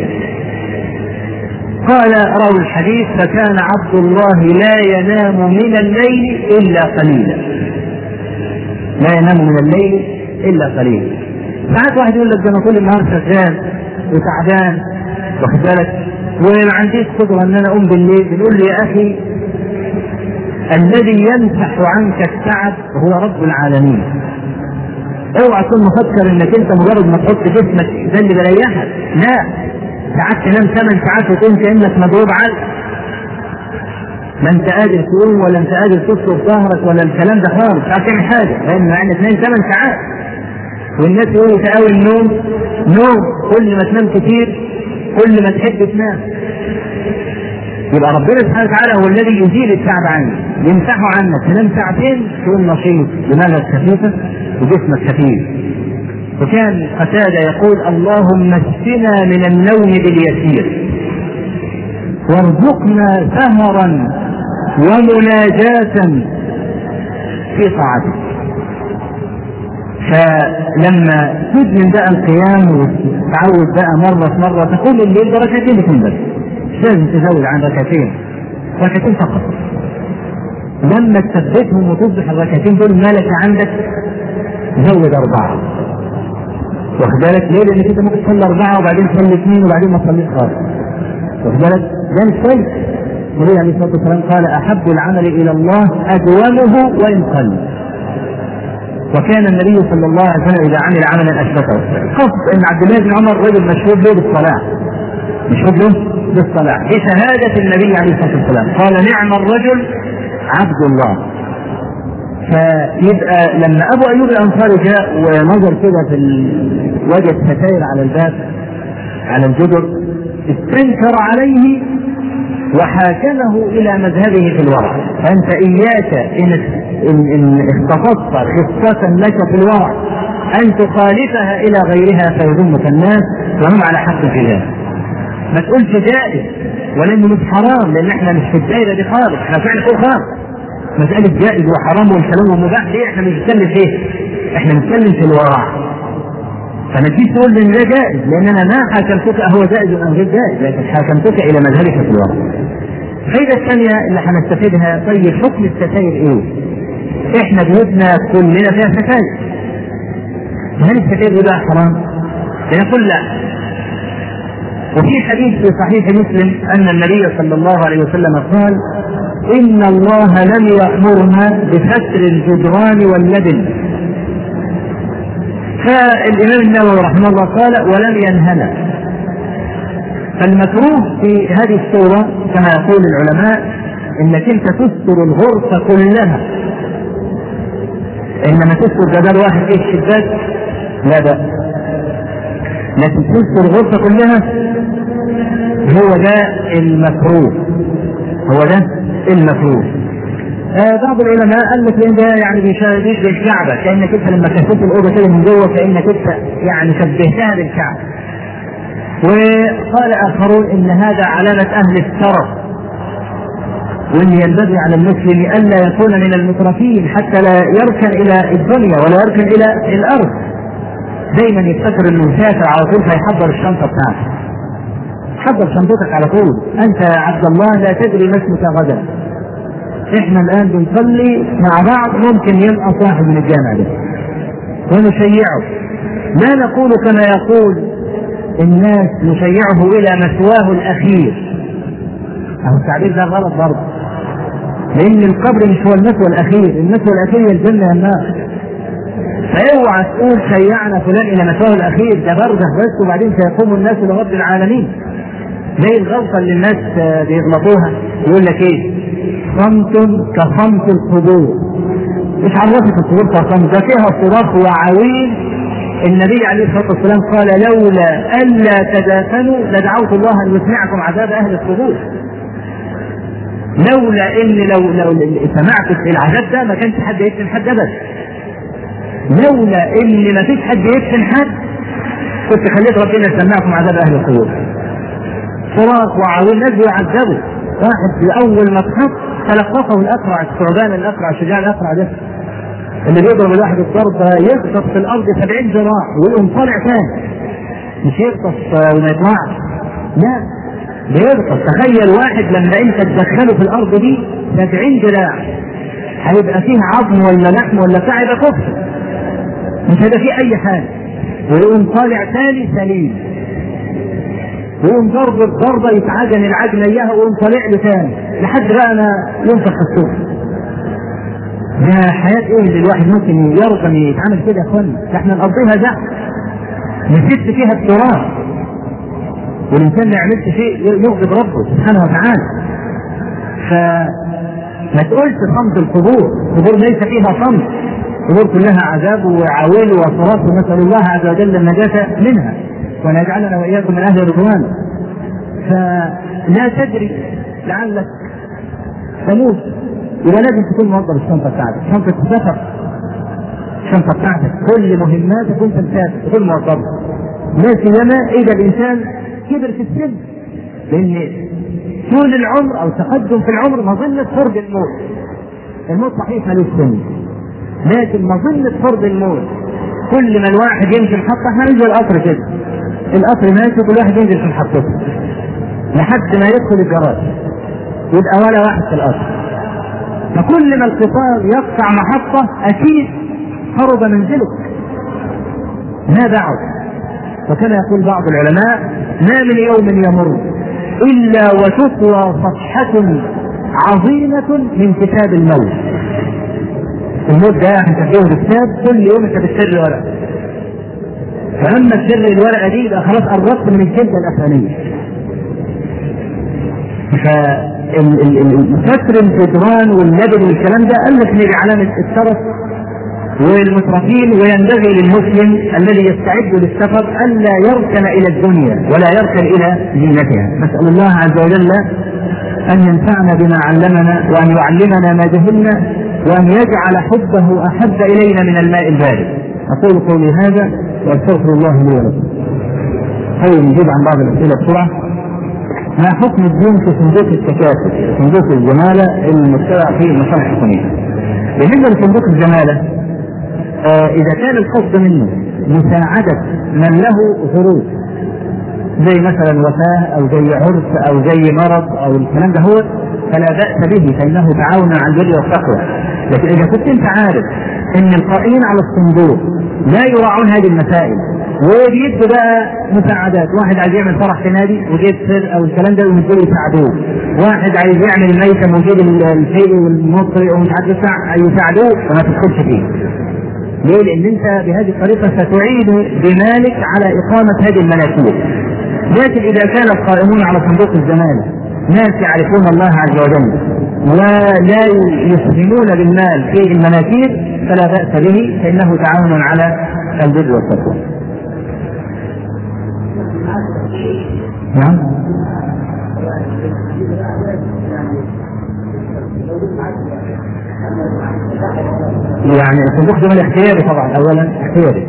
قال راوي الحديث فكان عبد الله لا ينام من الليل الا قليلا لا ينام من الليل الا قليلا ساعات واحد يقول لك ده انا طول النهار شغال وتعبان واخد بالك وما عنديش قدره ان انا اقوم بالليل بنقول له يا اخي الذي يمسح عنك التعب هو رب العالمين اوعى تكون مفكر انك انت مجرد ما تحط جسمك ده اللي بيريحك لا ساعات تنام ثمان ساعات وتقوم كانك مضروب علق ما انت قادر تقوم ولا انت قادر تذكر ظهرك ولا الكلام ده خالص مش عارف تعمل حاجه لان يعني تنام ثمان ساعات والناس يقولوا تقاوي النوم نوم كل ما تنام كتير كل ما تحب تنام يبقى ربنا سبحانه وتعالى هو الذي يزيل التعب عنك يمسحه عنك تنام ساعتين تكون نشيط دماغك خفيفه وجسمك خفيف وكان قتادة يقول اللهم اسقنا من النوم باليسير وارزقنا سهرا ومناجاة في طاعتك فلما تدمن بقى القيام وتتعود بقى مرة في مرة تقول الليل ده ركعتين اثنين بس مش لازم تزود عن ركعتين ركعتين فقط لما تثبتهم وتصبح الركعتين دول ملكة عندك زود أربعة واخد بالك ليه؟ لأنك أنت ممكن تصلي أربعة وبعدين تصلي اثنين وبعدين ما تصليش خالص واخد بالك؟ ده مش كويس النبي عليه الصلاة والسلام قال أحب العمل إلى الله أدومه وإن قل وكان النبي صلى الله عليه وسلم اذا عمل عملا اثبته قصد ان عبد الله بن عمر رجل مشهود له بالصلاه مشهود له بالصلاه بشهاده النبي عليه الصلاه والسلام قال نعم الرجل عبد الله فيبقى لما ابو ايوب الانصاري جاء ونظر كده في ال... وجد ستاير على الباب على الجدر استنكر عليه وحاكمه الى مذهبه في الورع فانت اياك ان ان, إن اختصصت خصة لك في الورع ان تخالفها الى غيرها فيذمك الناس وهم على حق في ذلك ما تقولش جائز ولانه مش حرام لان احنا مش في الدائره دي خالص احنا فعلا فوق خالص مسألة جائز وحرام والكلام ومباح دي احنا مش بنتكلم فيه احنا بنتكلم في الورع فما تجيش تقول لي ان ده جائز لان انا ما حاكمتك هو جائز ام غير جائز لكن حاكمتك الى مذهبك في الورع. الفائده الثانيه اللي هنستفيدها طيب حكم الستاير ايه؟ احنا بيوتنا كلنا فيها ستاير. هل الستاير دي بقى حرام؟ لنقول لا. وفي حديث في صحيح مسلم ان النبي صلى الله عليه وسلم قال ان الله لم يامرنا بستر الجدران واللبن فالامام النووي رحمه الله قال ولم ينهنا فالمكروه في هذه الصورة كما يقول العلماء انك انت تستر الغرفة كلها انما تستر جدار واحد في الشباك لا بأس لكن تستر الغرفة كلها هو ده المكروه هو ده المكروه آه بعض العلماء قال لك لان ده يعني بيشبه الكعبه كانك انت لما كشفت الاوضه كده من جوه كانك انت يعني شبهتها بالكعبه. وقال اخرون ان هذا علامه اهل الترف وان ينبغي على المسلم الا يكون من المترفين حتى لا يركن الى الدنيا ولا يركن الى الارض. دايما يفتكر انه مسافر على طول فيحضر الشنطه بتاعته. حضر شنطتك على طول، انت يا عبد الله لا تدري ما اسمك غدا. احنا الان بنصلي مع بعض ممكن يبقى صاحب من الجامع ده ونشيعه لا نقول كما يقول الناس نشيعه الى مثواه الاخير اهو التعبير ده غلط برضه لان القبر مش هو المثوى الاخير المثوى الاخير هي الجنه والنار فاوعى تقول شيعنا فلان الى مثواه الاخير ده برزخ بس وبعدين سيقوم الناس لرب العالمين زي الغلطه اللي الناس بيغلطوها يقول لك ايه صمت كصمت القبور مش عرفت القبور كصمت ده فيها صراخ وعويل النبي عليه الصلاه والسلام قال لولا الا تدافنوا لدعوت الله ان يسمعكم عذاب اهل القبور لولا ان لو لو سمعت العذاب ده ما كانش حد يدفن حد ابدا لولا ان ما فيش حد يدفن حد كنت خليت ربنا يسمعكم عذاب اهل القبور صراخ وعويل ناس بيعذبوا واحد اول ما اتحط تلقفه الاقرع الثعبان الاقرع الشجاع الاقرع ده اللي بيضرب الواحد الضربه يغطس في الارض 70 ذراع ويقوم طالع تاني مش يغطس وما يطلعش لا بيغطس تخيل واحد لما انت تدخله في الارض دي 70 ذراع هيبقى فيه عظم ولا لحم ولا بتاع يبقى كفر مش هيبقى فيه اي حاجه ويقوم طالع تاني سليم ويقوم ضرب الضربة يتعجن العجنة إياها ويقوم طالع له تاني لحد بقى ما ينفخ في السوق ده حياة ايه اللي الواحد ممكن يرضى ان يتعامل كده يا اخوانا؟ ده احنا نقضيها زعل نسيت فيها التراث والانسان ما يعملش شيء يغضب ربه سبحانه وتعالى فما تقولش صمت القبور القبور ليس فيها صمت القبور كلها عذاب وعويل وصراط ونسال الله عز وجل النجاة منها وان يجعلنا واياكم من اهل الرضوان فلا تدري لعلك تموت يبقى لازم تكون موظف الشنطه بتاعتك شنطه السفر الشنطه بتاعتك كل مهماتك وانت مسافر تكون موظف لا سيما اذا الانسان كبر في السن لان طول العمر او تقدم في العمر مظنه قرب الموت الموت صحيح ملوش سن لكن مظنه قرب الموت كل ما الواحد يمشي محطه احنا ننزل القطر كده القطر ماشي كل واحد ينزل في محطته لحد ما يدخل الجراج يبقى ولا واحد في القطر فكل ما القطار يقطع محطة أكيد قرب منزلك ما بعد وكما يقول بعض العلماء ما من يوم يمر إلا وتطوى صفحة عظيمة من كتاب الموت الموت ده هنكتبه بالكتاب كل يوم انت بتسر ورقة فأما تسر الورقة دي يبقى خلاص قربت من الجلدة الأخرانية فكسر الجدران واللبن والكلام ده قال لك ان علامه الشرف والمترفين وينبغي للمسلم الذي يستعد للسفر الا يركن الى الدنيا ولا يركن الى زينتها نسال الله عز وجل ان ينفعنا بما علمنا وان يعلمنا ما جهلنا وان يجعل حبه احب الينا من الماء البارد اقول قولي هذا واستغفر الله لي ولكم. خير نجيب عن بعض الاسئله بسرعه. ما حكم الدين في صندوق التكاتف صندوق الزمالة المتبع فيه المصالح الحكومية بالنسبة لصندوق الزمالة آه إذا كان القصد منه مساعدة من له ظروف زي مثلا وفاة أو زي عرس أو زي مرض أو الكلام ده هو فلا بأس به فإنه تعاون على البر والتقوى لكن إذا كنت أنت عارف أن القائمين على الصندوق لا يراعون هذه المسائل وبيدوا بقى مساعدات واحد عايز يعمل فرح في نادي وجيب سر او الكلام ده ويدوا يساعدوه واحد عايز يعمل الميتم ويجيب الشيء والمصري ومش عارف يساعدوه فما تدخلش فيه ليه؟ لان انت بهذه الطريقه ستعين بمالك على اقامه هذه المناكير لكن اذا كان القائمون على صندوق الزمالة ناس يعرفون الله عز وجل ولا يسهمون بالمال في المناكير فلا باس به فانه تعاون على البر والتقوى نعم يعني صندوق زمن اختياري طبعا اولا اختياري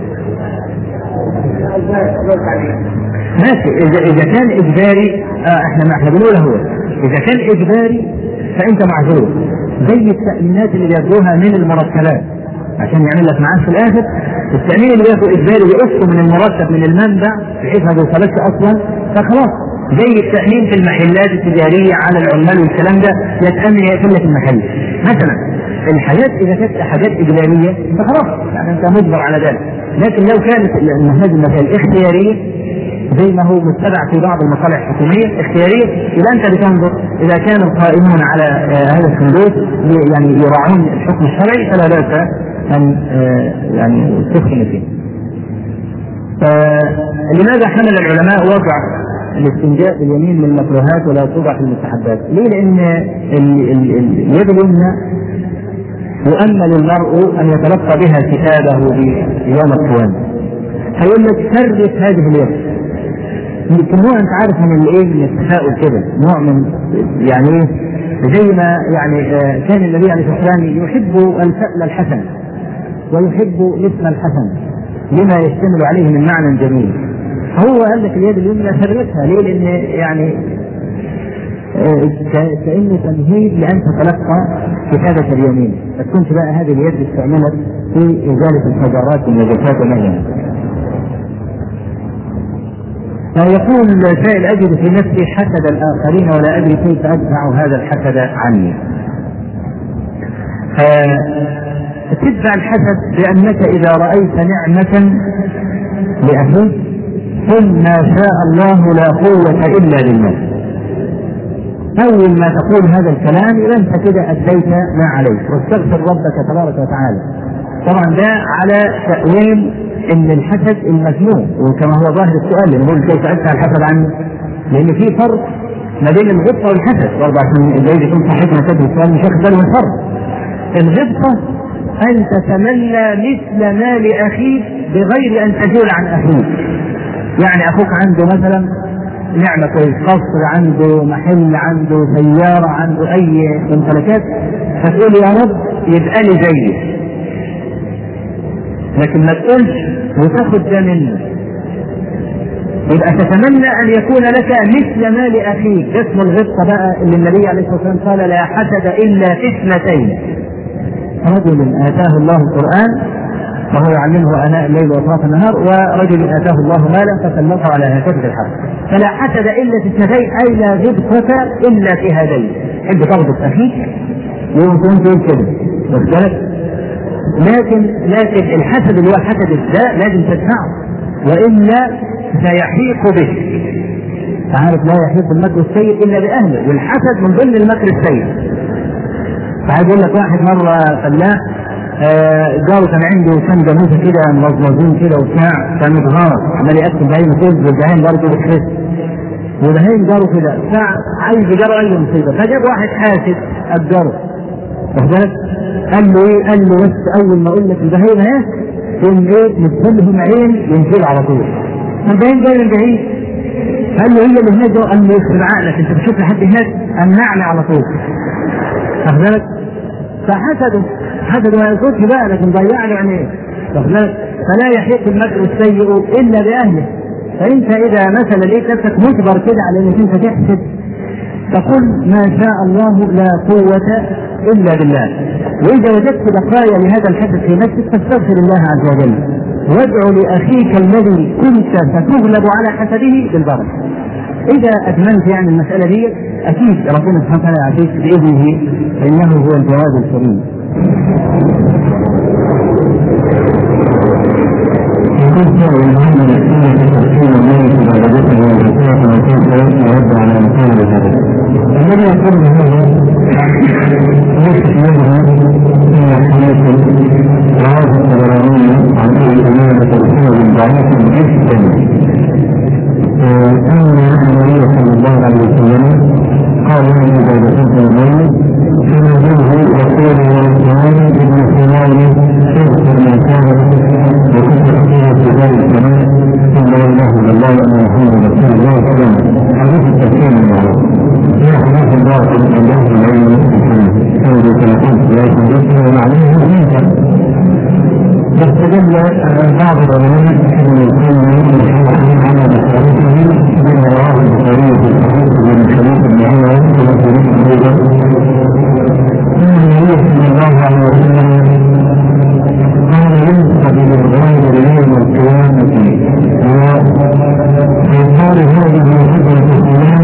ماشي اذا اذا كان اجباري آه احنا ما احنا بنقول هو اذا كان اجباري فانت معذور زي التامينات اللي بياخدوها من المرتبات عشان يعمل لك معاش في الاخر التامين اللي بياخده اجباري بيقصه من المرتب من المنبع بحيث ما بيوصلكش اصلا فخلاص زي التامين في المحلات التجاريه على العمال والكلام ده يتامن يقفل لك المحل مثلا الحاجات اذا كانت حاجات اجباريه فخلاص يعني انت مجبر على ذلك لكن لو كانت هذه المسائل اختياريه زي ما هو متبع في بعض المصالح الحكوميه اختياريه يبقى انت بتنظر اذا كان القائمون على هذا الصندوق يعني يراعون الحكم الشرعي فلا باس ان يعني تسكن فيه. فلماذا حمل العلماء وضع الاستنجاء باليمين من المكروهات ولا توضع في المستحبات؟ ليه؟ لان اليد اليمنى يؤمل المرء ان يتلقى بها كتابه يوم القيامه. هيقول لك شرف هذه اليد. يمكن نوع انت عارف من الايه من التفاؤل كده نوع من يعني ايه زي ما يعني كان النبي عليه الصلاه والسلام يحب الفأل الحسن ويحب الاسم الحسن لما يشتمل عليه من معنى جميل هو قال لك اليد اليمنى شرتها ليه؟ لان يعني كانه تمهيد لان تتلقى كتابه اليمين ما تكونش بقى هذه اليد استعملت في ازاله الحجرات والنجاسات وما فيقول سائل اجد في نفسي حسد الاخرين ولا ادري كيف ادفع هذا الحسد عني. تدفع الحسد بانك اذا رايت نعمه لاخيك قل ما شاء الله لا قوه الا بالله. اول ما تقول هذا الكلام يبقى انت كده اديت ما عليك واستغفر ربك تبارك وتعالى طبعا ده على تاويل ان الحسد المذموم وكما هو ظاهر السؤال اللي نقول كيف سالت الحسد عنه لان في فرق ما بين الغبطه والحسد برضه عشان جايز يكون صاحبنا كاتب السؤال مش واخد باله من الفرق الغبطه ان تتمنى مثل ما لاخيك بغير ان تزول عن اخيك يعني اخوك عنده مثلا نعمة كويس قصر عنده محل عنده سيارة عنده أي ممتلكات فتقول يا رب يبقى لي زيه لكن ما تقولش وتاخد ده منه يبقى تتمنى ان يكون لك مثل ما لاخيك ده اسم الغبطه بقى اللي النبي عليه الصلاه والسلام قال لا حسد الا في اثنتين رجل اتاه الله القران وهو يعلمه اناء الليل واطراف النهار ورجل اتاه الله مالا فسلطه على هكذا الحق فلا حسد الا في اثنتين اي لا غبطه الا في هذين تحب تغبط اخيك وانت تقول كده واخد بالك لكن لكن الحسد اللي هو حسد الداء لازم تدفعه والا سيحيق به تعرف لا يحيق المكر السيء الا باهله والحسد من ضمن المكر السيء فعايز اقول لك واحد مره فلاح جاره كان عنده كم جاموسه كده ملظلظين كده وبتاع كان متغار عمال ياكل بهايم كده والبهايم برضه بتخس وبهايم جاره كده بتاع عايز يجرى اي مصيبه فجاب واحد حاسد ابجره واخد بالك؟ قال له ايه؟ قال له بس اول ما اقول لك البهايم اهي تقوم ايه؟ نتفلهم عين ينزل على طول البهايم جاي من بعيد قال له هي اللي هناك ده قال له يخرب عقلك انت بتشوف لحد هناك امنعني على طول واخد بالك؟ فحسده حسده ما يقصدش بقى لكن ضيع له عينيه واخد بالك؟ فلا يحيق المكر السيء الا باهله فانت اذا مثلا لقيت نفسك مجبر كده على انك انت تحسد تقول ما شاء الله لا قوة إلا بالله وإذا وجدت بقايا لهذا الحدث في نفسك فاستغفر الله عز وجل وادع لأخيك الذي كنت ستغلب على حسده بالبركة إذا أتممت يعني المسألة دي أكيد ربنا سبحانه وتعالى يعطيك بإذنه فإنه هو الجواد الكريم. وقلت ان هذا الاسلام في تفسير الله عبادته وزكاته وكيف يرد على امثال هذا الذي يقول هذا ليس منها الا حديث رواه الطبراني عن ابي امامه بسند ضعيف جدا ان النبي صلى الله عليه وسلم قال له اذا دخلت الليل فناديه يقول يا فلان ابن فلان اغفر ما كان وكنت فيه ابتداء السماء ثم لا اله الا الله ان محمد رسول الله سلام حديث التفسير المعروف هي حديث الباطل الله العلم سيد ثلاثين لا يتجسد ومعناه منك واستدل بعض العلماء ان الكلمه الحديث على بخارته بما رواه البخاري في الحديث من حديث ابن عمر وحديث ايضا ان النبي صلى الله عليه وسلم كان ينسب للغير يوم القيامه ويقال هذه هجره فلان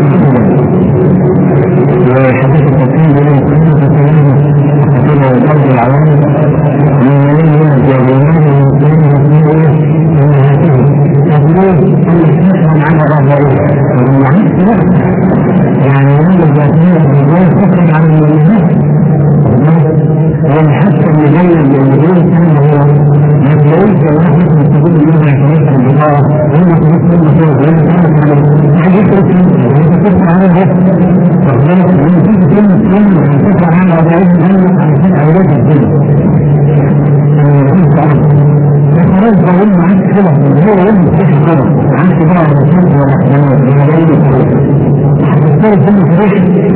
وحديث التقييم اليه كله كلامه كما يقول العوام من يوم الجاهلين ومسلمين ومسلمين من هذه تقولون ان تفهم على غضبه ومن عكس يعني يوم الجاهلين لا تفهم عن المؤمنين والحق اللي جاي اليهودين كان هو ما تلاقيش واحد يستفيد منها شريك البطاقه وهم يستفيد منها شيء وهم يستفيد حاجه يفرق وانت تسمع عنها فخلاص لما تيجي كلمه كلمه تسمع عنها بعيد عنك عن شيء اولاد الدنيا خلاص بقول معاك كده هو يوم الصبح كده عندك بقى الرسول والرحمن والغيب هتختار كل فريق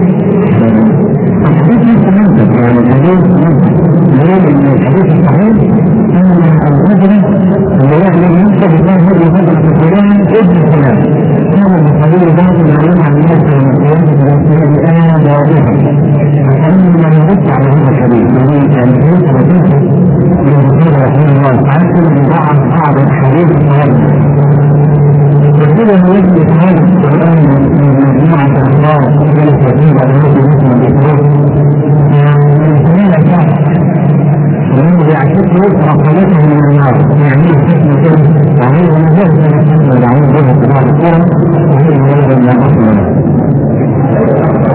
الحديث ليس منطق يعني الحديث ليه ان الحديث الصحيح ان الرجل اللي يعلم ينسب الله هذه الرجل فلان ابن فلان كان البخاري بعض العلماء عن الناس من القيامة بالاسئلة آن واضحة فإننا نرد على هذا الحديث الذي كان يوسف وتوسف من الرسول رحمه الله تعالى يضاعف بعض الحديث الصحيح وكده يجب هذا القرآن من مجموعة أخبار جلس يزيد على هذه الاسم بالحروف من الأساس ومن يعتقد رقبته من النار يعني الحكمة كده وهي مجرد من الحكمة العين بها في بعض الصور وهي مجرد من أصل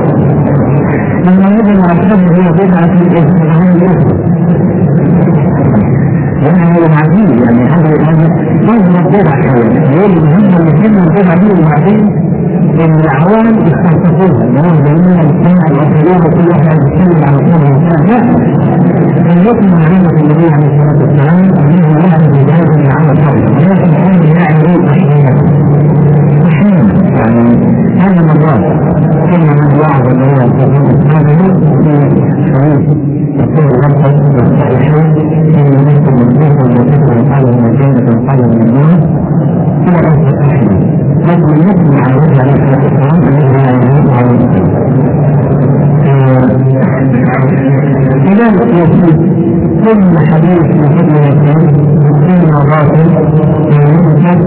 يحسب هي بدعة الإسلام الأخرى لأنه العزيز يعني هذا هذا لازم البدع شوية يقول هم اللي كانوا البدع دي وبعدين العوام يستنطقوها اللي هو بيننا الاجتماع الأخرين وكل واحد يتكلم عن كل إنسان لا كان يكون معلومة النبي عليه الصلاة والسلام أنه يعمل بهذا العمل فرضا ولكن كان يعمل أحيانا أحيانا يعني هذا مرات كنا من وعظ الله هذا هو شريف يكون ربك والصالحين إن منكم من وتكون على المدينة قال من الناس إلى أن تأحيا لكن يجب على وجه عليه الصلاة والسلام أن يجب على الناس على كذلك يجب كل حديث يحب يكون كل باطل يوجد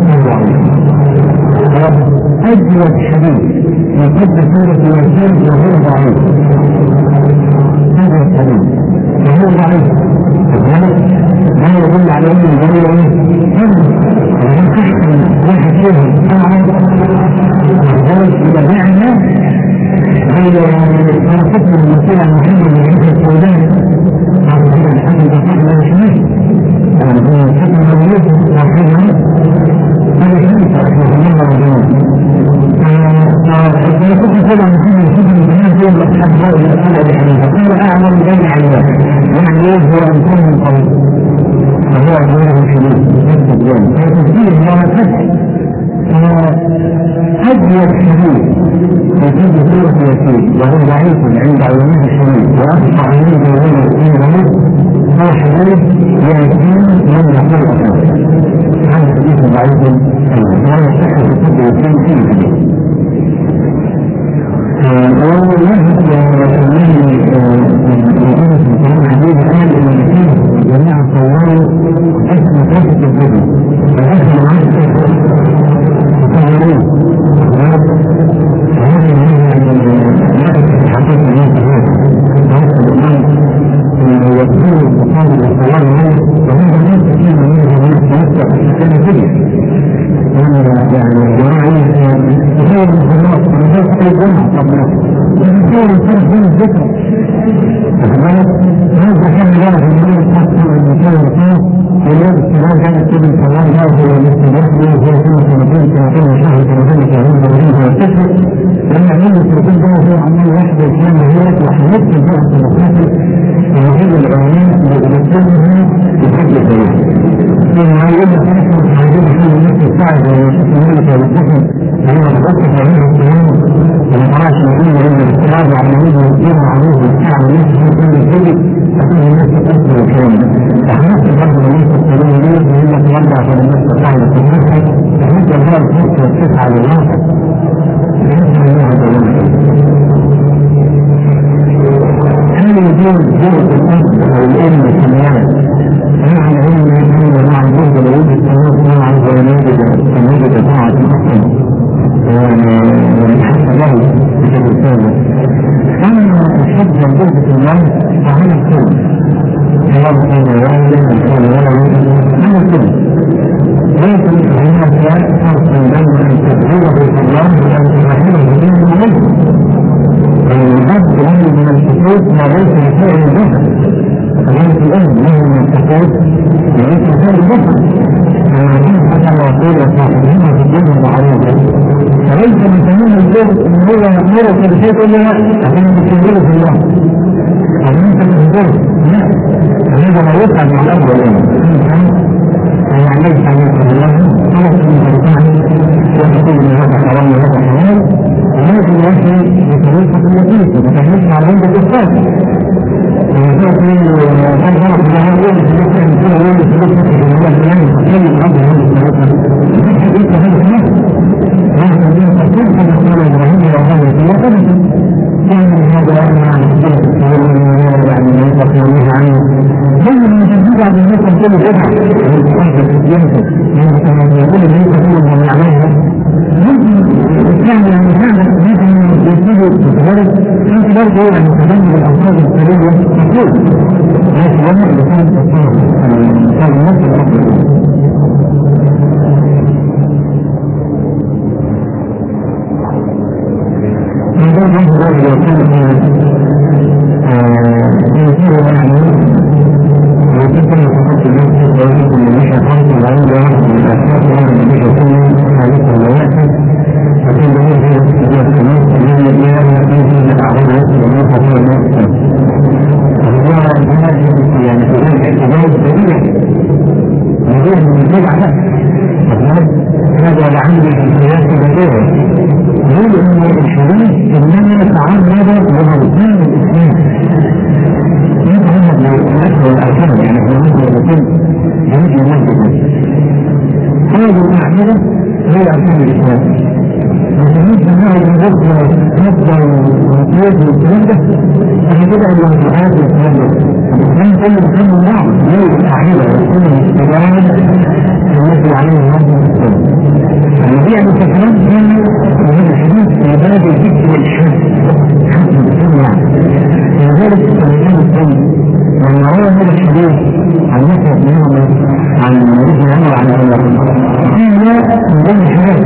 أجود حديث يحب سورة ياسين وهو ضعيف هذا الحديث وهو ضعيف لا يدل على أن الجميل ايه؟ احسن واحد فيهم اعرض ولذلك اذا بعنا هي ما حكم المسيح محمد بن عيسى السوداني هذا هو الحمد لله لا يشمل هو حكم المولود وحكم هذا شيء رحمه الله وجلاله فإذا كنت كل محمد حكم البنات يوم أصحاب هؤلاء الأسئلة بحنيفة قال أعلم بين علوات يعني هو أن كل من قبل فهو غير شديد نفس اليوم فتفسير هو فتح أجود حديث في سورة ياسين وهو ضعيف عند علماء الحديث وأصبح منه غير الاثنين هو حديث ياسين من يقول أساس هذا حديث ضعيف لا يصح في كتب ياسين فيه حديث وهو يذهب من حديث قال ان جميع صوروا اسم ثابت الجبل فاسم عشر مصورين وهذه هي حقيقة الناس هذا يكون مقابل الصلاة عليه وهذا الناس كثير من الناس تمسك في السنة كلها يعني جماعة تخيل الصلاة الناس في الجمعة طبعا تخيل الفرق بين الذكر هذا كان جاء في المال حتى المكان الخاص واليوم الصلاة كانت تبني صلاة جاء في الاستمرار في زي كما سنتين سنتين شهر سنتين شهرين سنتين وتسعة لما عمل السنتين ده هو عمال واحدة كان هي وحيدت البعض المقاصد وهذا الإعلان لكلها بشكل سريع. ثم يقول لك نحن عايزين نحل نفس الساعة زي ما شفنا مالك والسكن هو تبقى عليه الكلام وما تراش نقول ان الاستمرار عمالين يديروا عليه الساعة ونفس كل الكذب لكن الناس تأثر الكلام ده. فحنفس برضه لما انت تقولون ليه يقول لك برضه عشان الناس تتعب في نفسك فانت هو الفرق والتسعة للواقع. بإذن الله تعالى. هل يجوز جهد الأب أو الأم بالحملان مع العلم أن مع الجهد الوجود التمام مع الزوجات تميز طاعة الأحسن والحق له بشكل كامل أما الحب والجهد في الله فهذا الكل الله كان والدا وكان ولدا هذا الكل لكن هناك فرق بين أن تدعوه في الله وأن ترحمه به عليه الأب له من الحقوق ما ليس لسائر البشر كذلك الأم له من الحقوق ما ليس لسائر البشر كما حتى يقول وصاحبهما في الدنيا معروفة فليس من تمام الجهد ان هو يأمرك بشيء يقول له عشان تستنزله في الله عشان انت تستنزله لا هذا لا يفعل مع الأب والأم يعني ليس عليك الله خلص من الإنسان وتقول ان هذا حرام وهذا حلال ولكن يأتي بطريقة لطيفة بتحريك على عند الإخوان ويأتي كان غلط إذا هو يقول في نفسه أن كل يوم في نفسه في الله يعني تخيل الأرض هذه الطريقة ليس هذا النفس لكن الذين تقول كما قال إبراهيم وهذا في أبدا كان هذا مع نفسه يعني ما يتقونه عنه كل من يجدد عن الناس كل بدعة ينفذ يعني كما يقول ليس كل من يعملها كان يعني هذا مثلا يجيب بتجارب انت برضه يعني تجنب الالفاظ الكريمه مفروض لكن لما الانسان تصور كان نفس الامر هذا هو الذي يكون كلها جهاد وكلها الإسلام كله بكل الله ليه القاعدة وكل الاستدلال التي عليه النظم الإسلام الذي يعني تكلم كان وهذا الحديث في باب الذكر والحد حد الإسلام يعني لذلك الإسلام الثاني لما روى هذا الحديث عن نفس منهم عن ابن عمر عن الله قيل من ضمن الحاجات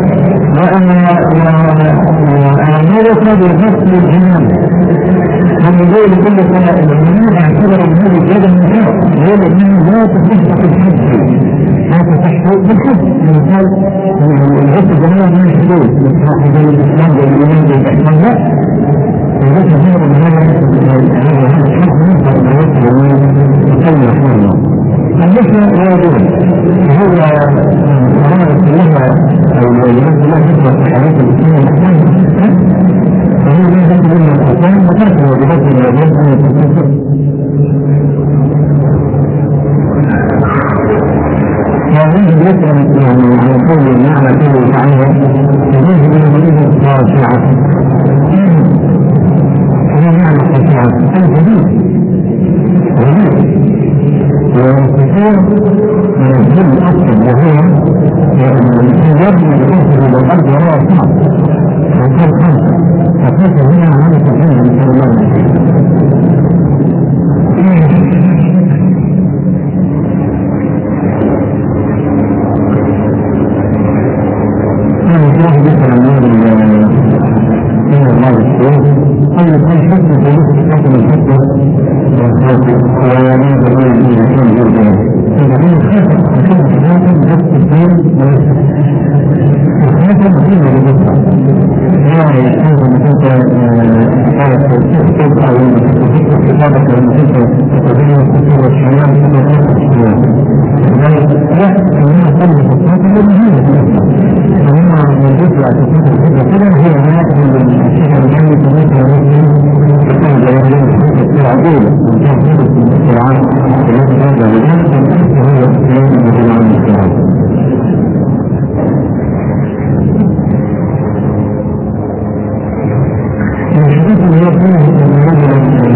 وأنا ماذا بغسل الجنان من يقول كل سنة الجنان اعتبر من هذه الزيادة من شهر يقول انه لا تصح في الحج لا تصح في الحج مثال الغسل الجنان من الحدود مثل زي الاسلام زي الايمان زي الاحسان لا الغسل الجنان من هذا هذا الحج من الغسل الجنان رحمه الله النسبة واجبة هو مرارة كلها أو الواجبات كلها تثبت في حياة الإسلام الإسلام فهو لا يجب من الإسلام وترك الواجبات الواجبات أن يتكفر هذه ذكر يعني عن قول المعنى كله تعالى يجوز من مريض خاشعة هذا معنى خاشعة الجديد جديد وكثير من الظلم اصلا وهو الانجاب من الكفر الى الارض وهو صعب وكان خمسه فكيف هنا عن التحليل من الله عليه كان في مثلا من الله الشيء أن يكون حكم في مثل حكم الحكم ويمين بغير الإنسان جدا إذا كان خاطر عشان حياته بس الدين الخاطر مهمة للمطلع يعني أيضا كنت قالت تكتب أو تكتب كتابك لما كنت تتبين الكتب والشمال كما كانت الشمال لا أنها كلمة الخاطر مهمة فهنا موجود على تكتب الكتب كده هي هذه الشيء الجميل بالنسبة لي العقول القرآن الذي هذا لله وهو الإسلام الذي عن الإسلام الحديث اللي يقوله أن رجلا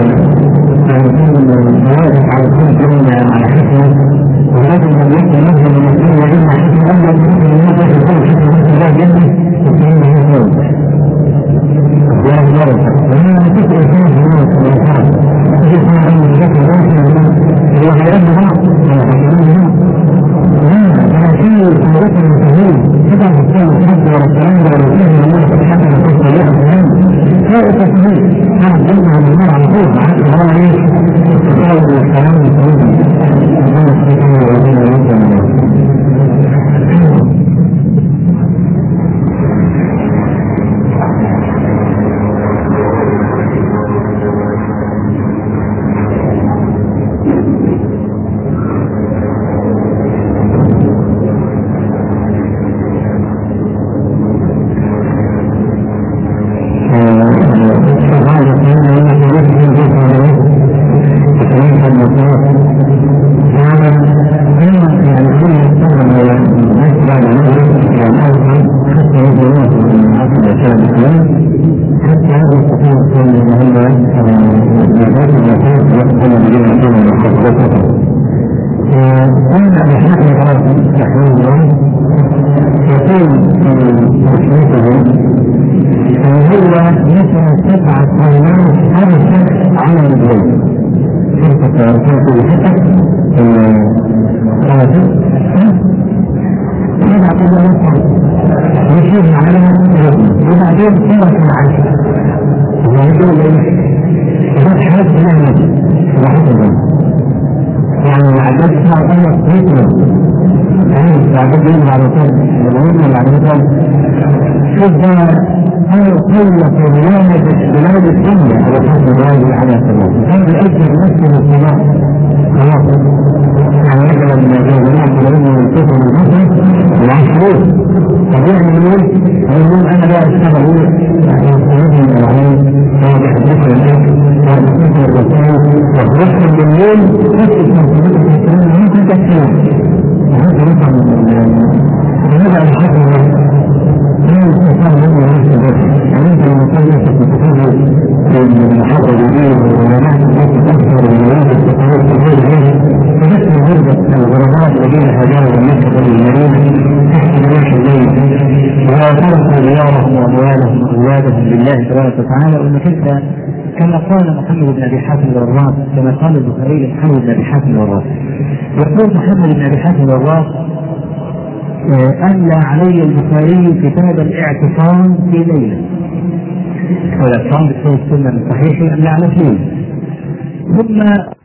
واقف على كل كلمة على حكمة ورجل لم يكن له من الدنيا إلا حكمة أولا من الناس يقول حكمة الله جنة وكأنه موت ولا ورثة وهنا تسأل فيه الناس والإنسان تجد فيها أن الشكل ليس هو هيربها ولا هيربها لا في صورته المسلمين كده بتكون الحج ولا الكلام ده ولا فيه من الله حتى لا توصل لها الكلام لا التصحيح انا اتكلم عن المال على طول حتى هو ايه التصور والكلام السعودي ربنا سبحانه وتعالى يرضى شوف بقى هل كل بلاد بلاد الدنيا محمد بن ابي حاتم الوراق كما قال البخاري لمحمد بن ابي حاتم الوراق يقول محمد بن ابي حاتم الوراق أملى علي البخاري كتاب الاعتصام في ليلة والاعتصام بكتاب السنة الصحيح أملى على في ليلة ثم